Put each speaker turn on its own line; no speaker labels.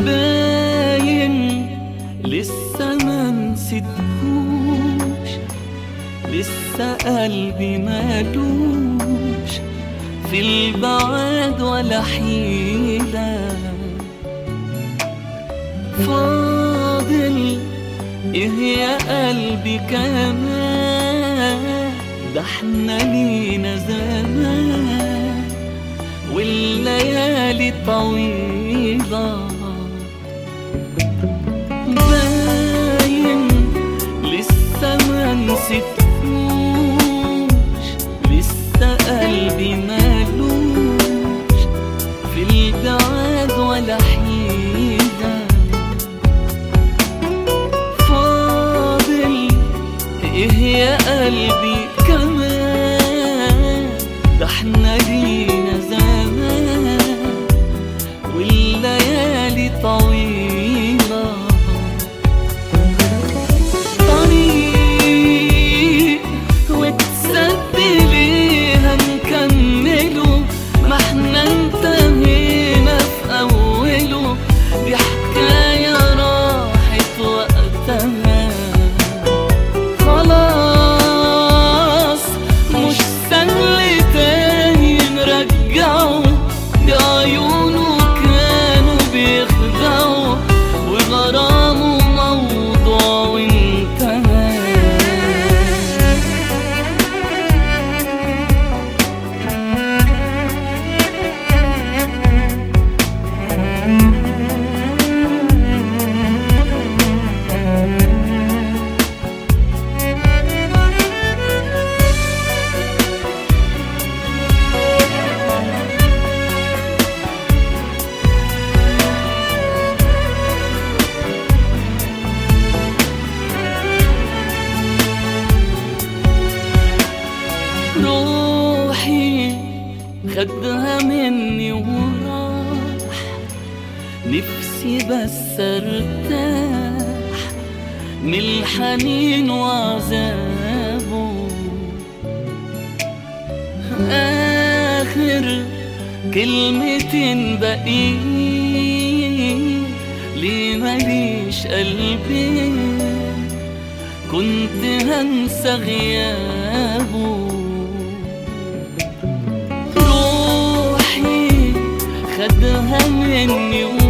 باين لسه ما نسيتهوش لسه قلبي مالوش في البعاد ولا حيلة فاضل ايه يا قلبي كمان ده احنا لينا زمان والليالي طويلة باين لسه ما نسيتهوش لسه قلبي مالوش في البعاد ولا حيلة فاضل ايه يا قلبي كمان ده احنا لينا زمان والليالي طويلة طريق وتسد ليها نكمله ما احنا انتهينا في أوله دي حكاية راحت وقتها خلاص مش سهل تاني نرجعه دي عيونه كانوا بيخدعوا وغرامه موضوع وانتهى روحي خدها مني وراح نفسي بس ارتاح من الحنين وعذابه آخر كلمتين باقيين ليه ماليش قلبي كنت هنسى غيابه روحي خدها مني